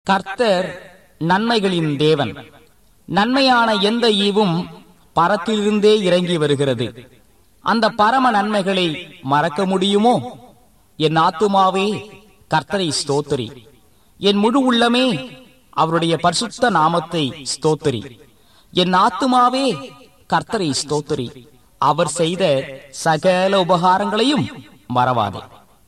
கர்த்தர் நன்மைகளின் தேவன் நன்மையான எந்த ஈவும் பரத்திலிருந்தே இறங்கி வருகிறது அந்த பரம நன்மைகளை மறக்க முடியுமோ என் ஆத்துமாவே கர்த்தரை ஸ்தோத்தரி என் முழு உள்ளமே அவருடைய பரிசுத்த நாமத்தை ஸ்தோத்தரி என் ஆத்துமாவே கர்த்தரை ஸ்தோத்தரி அவர் செய்த சகல உபகாரங்களையும் மறவாதே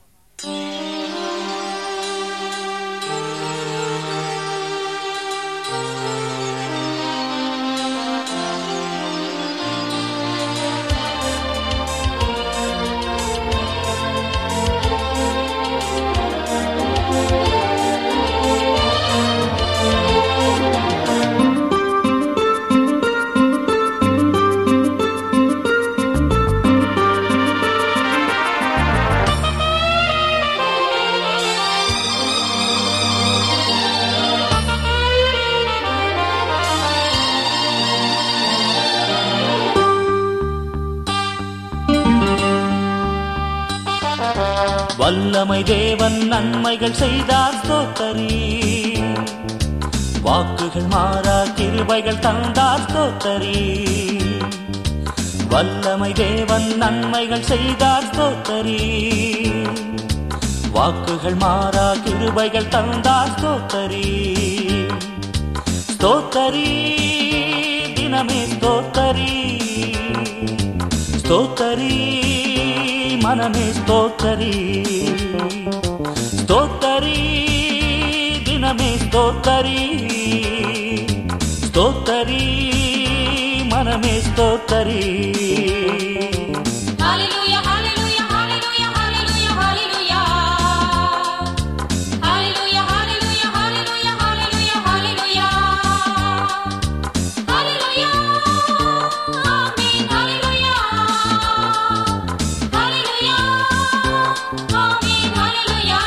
வல்லமை தேவன் நன்மைகள் செய்தார் ஸ்தோத்தரி வாக்குகள் மாறா கிருபைகள் தந்தார் ஸ்தோத்தரி வல்லமை தேவன் நன்மைகள் செய்தார் ஸ்தோத்தரி வாக்குகள் மாறா கிருபைகள் தந்தார் ஸ்தோத்தரி ஸ்தோத்தரி தினமே ஸ்தோத்தரி ஸ்தோத்தரி மனமே ஸ்தோத்தரி ஸ்தோத்தரி தினமே ஸ்தோத்தரி ஸ்தோத்தரி மனமே ஸ்தோத்தரி Hallelujah, hallelujah, hallelujah, hallelujah, hallelujah. Hallelujah, hallelujah, hallelujah, hallelujah, hallelujah. Hallelujah. Amen, hallelujah. Hallelujah. Amen, hallelujah.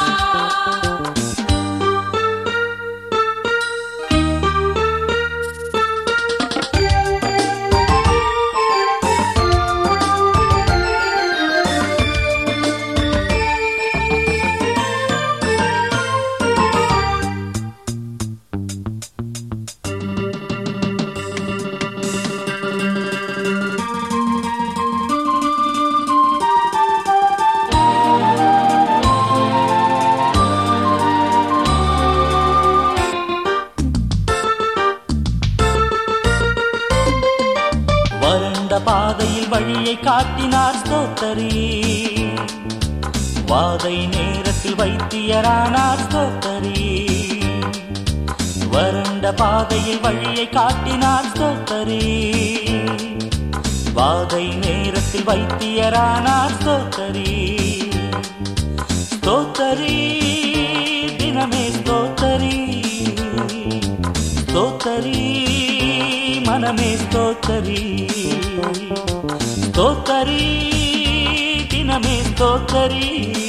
வறண்ட பாதையில் வழியை காட்டினார் ஸ்தோத்தரி வாதை நேரத்தில் வைத்தியரானார் ஸ்தோத்தரி வறண்ட பாதையில் வழியை காட்டினார் ஸ்தோத்தரி வாதை நேரத்தில் வைத்தியரானார் ஸ்தோத்தரி ஸ்தோத்தரி தினமே ஸ்தோத்தரி ஸ்தோத்தரி மனமே ஸ்தோத்தரி ஸ்தோத்தரி தினமே ஸ்தோத்தரி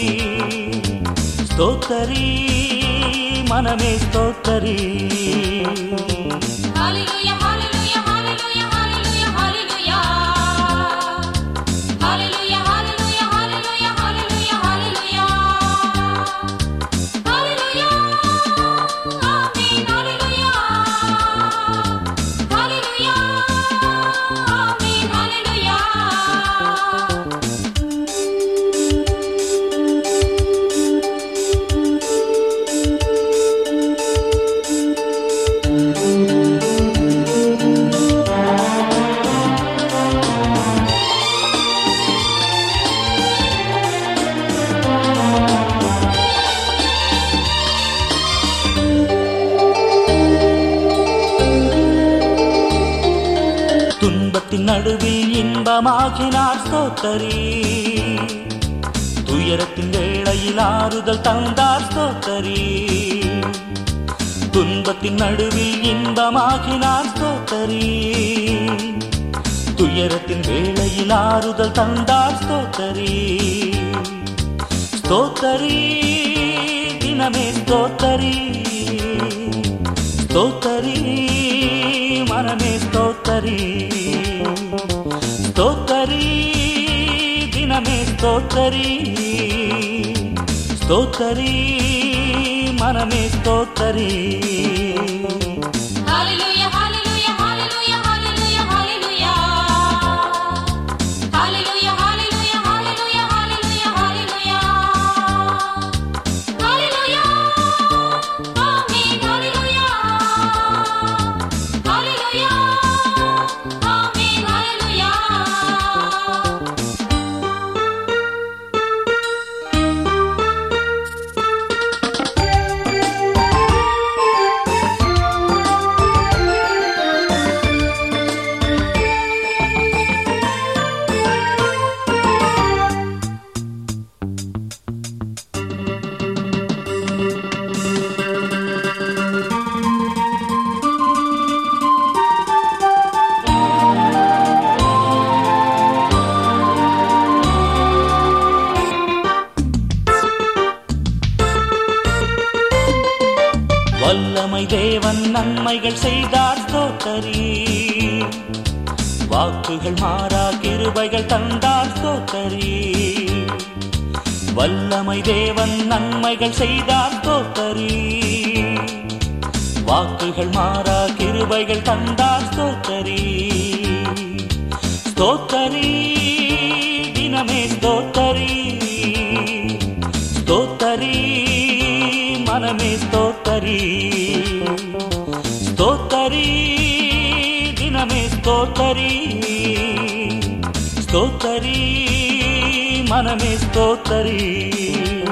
ஸ்தோத்தரி மனமே ஸ்தோத்தரி Hallelujah, hallelujah, hallelujah, hallelujah, hallelujah. Hallelujah, hallelujah, hallelujah, hallelujah, hallelujah. Hallelujah. Amen, hallelujah. Hallelujah. Amen, hallelujah. துன்பத்தின் நடுவில் இன்பமாகினார் ஸ்தோத்தரி துயரத்தின் வேளையில் ஆறுதல் தந்தார் ஸ்தோத்தரி துன்பத்தின் நடுவில் இன்பமாகினார் ஸ்தோத்தரி துயரத்தின் வேளையில் ஆறுதல் தந்தார் ஸ்தோத்தரி ஸ்தோத்தரி தினமே ஸ்தோத்தரி ஸ்தோத்தரி மனமே ஸ்தோத்தரி ஸ்தோத்தரி தினமே ஸ்தோத்தரி ஸ்தோத்தரி மன மனமே ஸ்தோத்தரி Hallelujah, hallelujah, hallelujah, hallelujah, hallelujah. Hallelujah, hallelujah, hallelujah, hallelujah, hallelujah. Hallelujah. Amen, hallelujah. Hallelujah. Amen, hallelujah. வல்லமை தேவன் நன்மைகள் செய்தார் ஸ்தோத்தரி வாக்குகள் மாறா கிருபைகள் தந்தார் ஸ்தோத்தரி வல்லமை தேவன் நன்மைகள் செய்தார் ஸ்தோத்தரி வாக்குகள் மாறா கிருபைகள் தந்தார் ஸ்தோத்தரி ஸ்தோத்தரி தினமே ஸ்தோத்தரி ஸ்தோத்தரி மனமே ஸ்தோத்தரி ஸ்தோத்தரி தினமே ஸ்தோத்தரி ஸ்தோத்தரி மனமே ஸ்தோத்தரி